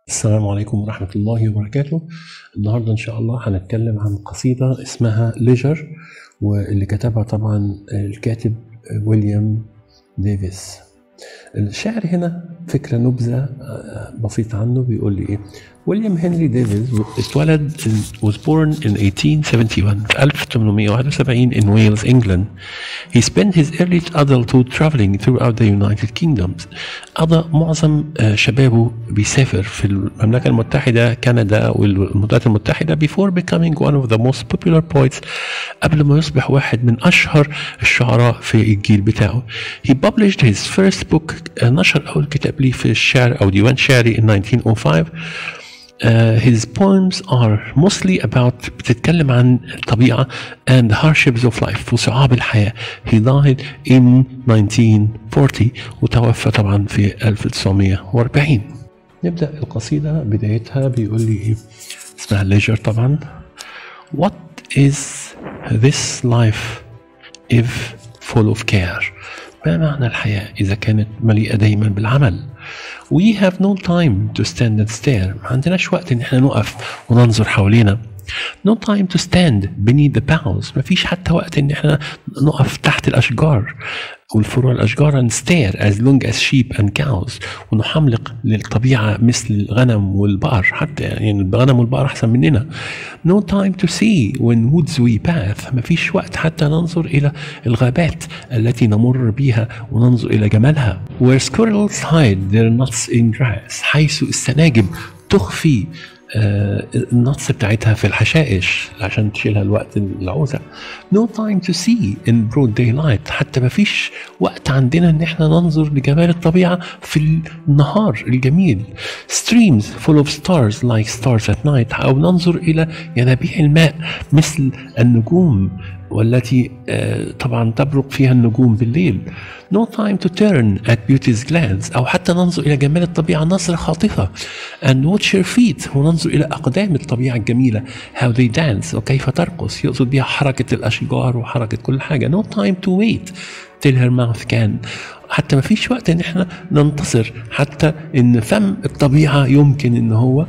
السلام عليكم ورحمة الله وبركاته النهاردة إن شاء الله هنتكلم عن قصيدة اسمها ليجر واللي كتبها طبعا الكاتب ويليام ديفيس الشاعر هنا فكرة نبذة بسيطة عنه بيقول لي إيه ويليام هنري ديفيس اتولد was born in 1871 في 1871 in Wales, England. He spent his early adulthood traveling throughout the United Kingdoms. قضى معظم شبابه بيسافر في المملكة المتحدة كندا والولايات المتحدة before becoming one of the most popular poets قبل ما يصبح واحد من أشهر الشعراء في الجيل بتاعه. He published his first book نشر أول كتاب ليه في الشعر أو ديوان شعري in 1905 Uh, his poems are mostly about بتتكلم عن الطبيعة and the hardships of life وصعاب الحياة. He died in 1940 وتوفى طبعا في 1940. نبدأ القصيدة بدايتها بيقول لي إيه؟ اسمها ليجر طبعا. What is this life if full of care؟ ما معنى الحياة إذا كانت مليئة دايما بالعمل؟ We have no time to stand and stare ما عندناش وقت ان احنا نقف وننظر حوالينا No time to stand beneath the boughs ما فيش حتى وقت ان احنا نقف تحت الاشجار والفروع الاشجار and stare as long as sheep and cows ونحملق للطبيعه مثل الغنم والبقر حتى يعني الغنم والبقر احسن مننا No time to see when woods we pass ما فيش وقت حتى ننظر الى الغابات التي نمر بها وننظر الى جمالها Where squirrels hide their nuts in grass حيث السناجب تخفي آه النص بتاعتها في الحشائش عشان تشيلها الوقت العوزة no time to see in broad daylight حتى ما فيش وقت عندنا ان احنا ننظر لجمال الطبيعة في النهار الجميل streams full of stars like stars at night او ننظر الى ينابيع الماء مثل النجوم والتي آه طبعا تبرق فيها النجوم بالليل no time to turn at beauty's glance أو حتى ننظر إلى جمال الطبيعة نظرة خاطفة and watch her feet وننظر إلى أقدام الطبيعة الجميلة how they dance وكيف ترقص يقصد بها حركة الأشجار وحركة كل حاجة no time to wait till her mouth can حتى ما فيش وقت ان احنا ننتصر حتى ان فم الطبيعة يمكن ان هو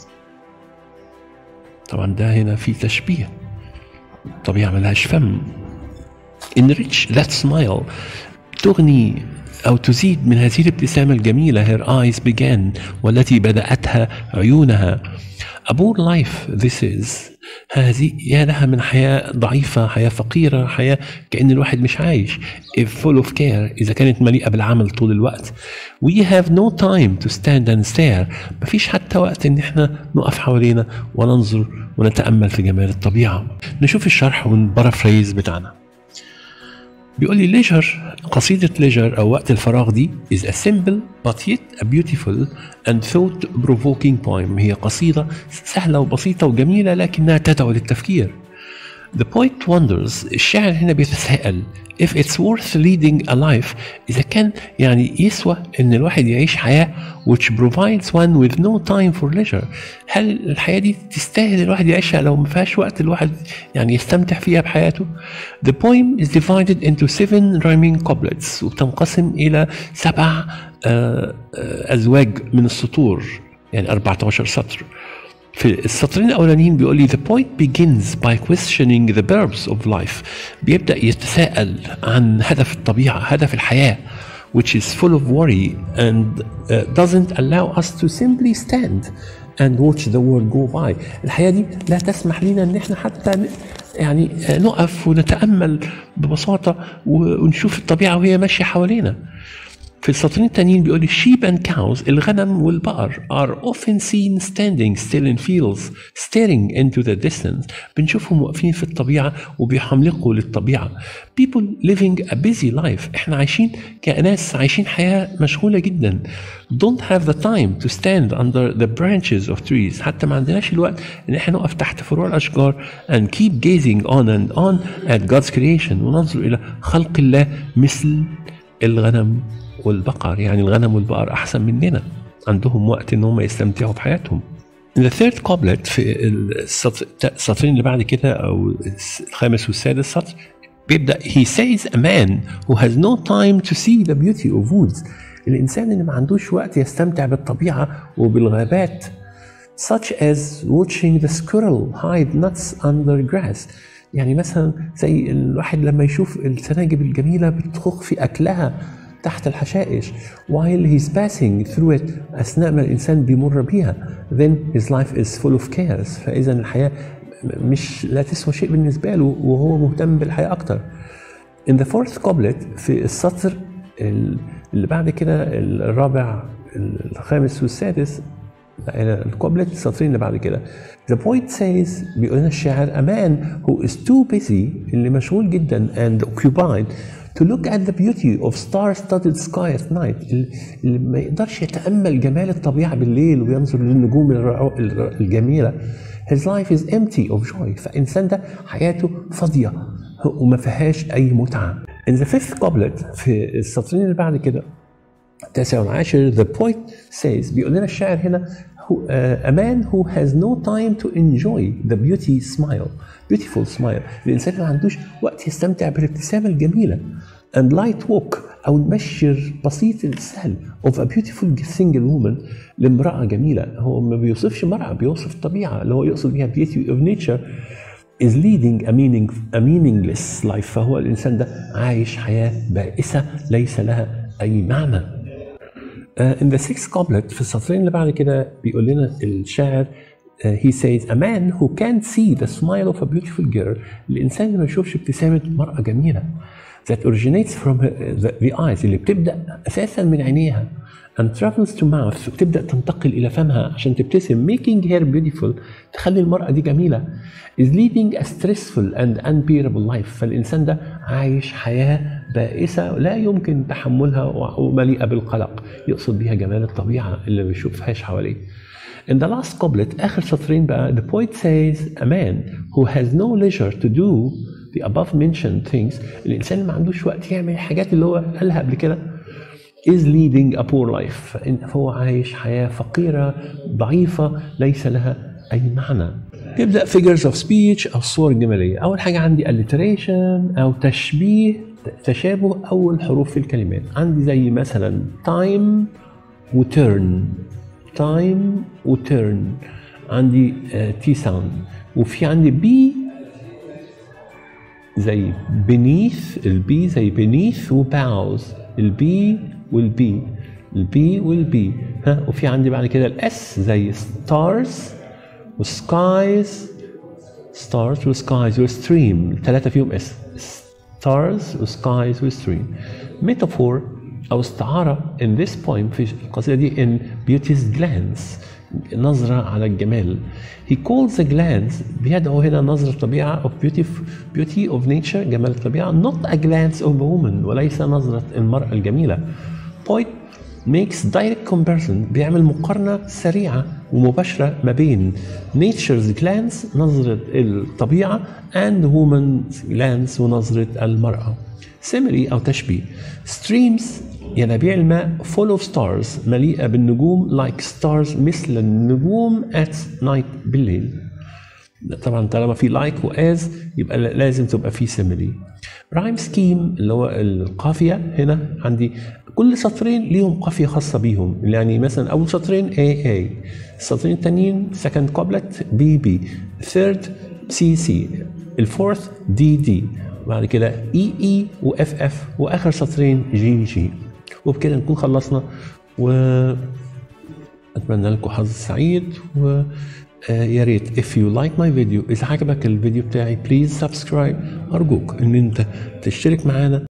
طبعا ده هنا في تشبيه الطبيعة ملهاش فم enrich that smile تغني أو تزيد من هذه الابتسامة الجميلة her eyes began والتي بدأتها عيونها A poor life this is هذه يا لها من حياة ضعيفة حياة فقيرة حياة كأن الواحد مش عايش if full of care إذا كانت مليئة بالعمل طول الوقت we have no time to stand and stare مفيش حتى وقت إن إحنا نقف حوالينا وننظر ونتأمل في جمال الطبيعة نشوف الشرح والبارافريز بتاعنا بيقول لي ليجر قصيدة ليجر أو وقت الفراغ دي is a simple but yet a beautiful and thought provoking poem هي قصيدة سهلة وبسيطة وجميلة لكنها تدعو للتفكير The poet wonders الشاعر هنا بيتساءل if it's worth leading a life إذا كان يعني يسوى إن الواحد يعيش حياة which provides one with no time for leisure هل الحياة دي تستاهل الواحد يعيشها لو ما فيهاش وقت الواحد يعني يستمتع فيها بحياته The poem is divided into seven rhyming couplets وبتنقسم إلى سبع أزواج من السطور يعني 14 سطر في السطرين الاولانيين بيقول لي the point begins by questioning the purpose of life بيبدا يتساءل عن هدف الطبيعه هدف الحياه which is full of worry and uh, doesn't allow us to simply stand and watch the world go by الحياه دي لا تسمح لنا ان احنا حتى يعني نقف ونتامل ببساطه ونشوف الطبيعه وهي ماشيه حوالينا في السطرين التانيين بيقول لي sheep and cows الغنم والبقر are often seen standing still in fields staring into the distance بنشوفهم واقفين في الطبيعة وبيحملقوا للطبيعة people living a busy life احنا عايشين كناس عايشين حياة مشغولة جدا don't have the time to stand under the branches of trees حتى ما عندناش الوقت ان احنا نقف تحت فروع الاشجار and keep gazing on and on at God's creation وننظر الى خلق الله مثل الغنم والبقر يعني الغنم والبقر احسن مننا عندهم وقت ان هم يستمتعوا بحياتهم In the third couplet في السطرين اللي بعد كده او الخامس والسادس سطر بيبدا he says a man who has no time to see the beauty of woods الانسان اللي ما عندوش وقت يستمتع بالطبيعه وبالغابات such as watching the squirrel hide nuts under grass يعني مثلا زي الواحد لما يشوف السناجب الجميله بتخخ في اكلها تحت الحشائش while he's passing through it اثناء ما الانسان بيمر بيها then his life is full of cares فاذا الحياه مش لا تسوى شيء بالنسبه له وهو مهتم بالحياه اكتر in the fourth couplet في السطر اللي بعد كده الرابع الخامس والسادس الكوبلت السطرين اللي بعد كده The poet says بيقول لنا الشاعر a man who is too busy اللي مشغول جدا and occupied to look at the beauty of star-studded sky at night اللي ما يقدرش يتأمل جمال الطبيعة بالليل وينظر للنجوم الجميلة His life is empty of joy فإنسان ده حياته فاضية وما فيهاش أي متعة In the fifth couplet في السطرين اللي بعد كده التاسع والعاشر the poet says بيقول لنا الشاعر هنا who, uh, a man who has no time to enjoy the beauty smile beautiful smile الإنسان اللي ما عندوش وقت يستمتع بالابتسامة الجميلة and light walk أو المشي البسيط السهل of a beautiful single woman لامرأة جميلة هو ما بيوصفش امرأة بيوصف الطبيعة اللي هو يقصد بيها beauty of nature is leading a, meaning, a meaningless life فهو الإنسان ده عايش حياة بائسة ليس لها أي معنى uh, in the sixth couplet في السطرين اللي بعد كده بيقول لنا الشاعر uh, he says a man who can't see the smile of a beautiful girl الإنسان اللي ما يشوفش ابتسامة مرأة جميلة that originates from the, the eyes اللي بتبدأ أساسا من عينيها and travels to mouth وتبدأ تنتقل إلى فمها عشان تبتسم making her beautiful تخلي المرأة دي جميلة is leading a stressful and unbearable life فالإنسان ده عايش حياة بائسة لا يمكن تحملها ومليئة بالقلق يقصد بها جمال الطبيعة اللي ما بيشوفهاش حواليه In the last couplet آخر سطرين بقى the poet says a man who has no leisure to do the above mentioned things الإنسان اللي ما عندوش وقت يعمل الحاجات اللي هو قالها قبل كده is leading a poor life فهو عايش حياة فقيرة ضعيفة ليس لها أي معنى تبدأ figures of speech أو صور جمالية أول حاجة عندي alliteration أو تشبيه تشابه أول حروف في الكلمات عندي زي مثلا time وturn time وturn عندي تي ساوند وفي عندي بي زي beneath البي زي beneath وباوز البي والبي البي والبي ها وفي عندي بعد كده الاس زي ستارز وسكايز ستارز وسكايز وستريم الثلاثه فيهم اس ستارز وسكايز وستريم ميتافور او استعاره in this poem في القصيده دي in beauty's glance نظرة على الجمال. He calls the glance بيدعو هنا نظرة الطبيعة of beauty, beauty of nature جمال الطبيعة not a glance of a woman وليس نظرة المرأة الجميلة. Poet makes direct comparison بيعمل مقارنة سريعة ومباشرة ما بين nature's glance نظرة الطبيعة and woman's glance ونظرة المرأة. Simile أو تشبيه streams ينابيع الماء full of stars مليئة بالنجوم like stars مثل النجوم at night بالليل طبعا طالما في like وas يبقى لازم تبقى في simile rhyme scheme اللي هو القافية هنا عندي كل سطرين ليهم قافية خاصة بيهم يعني مثلا أول سطرين A A السطرين التانيين second couplet B B third C C الفورث دي دي بعد كده اي اي واف اف واخر سطرين جي جي وبكده نكون خلصنا و اتمنى لكم حظ سعيد و يا ريت if you like my video اذا عجبك الفيديو بتاعي بليز سبسكرايب ارجوك ان انت تشترك معانا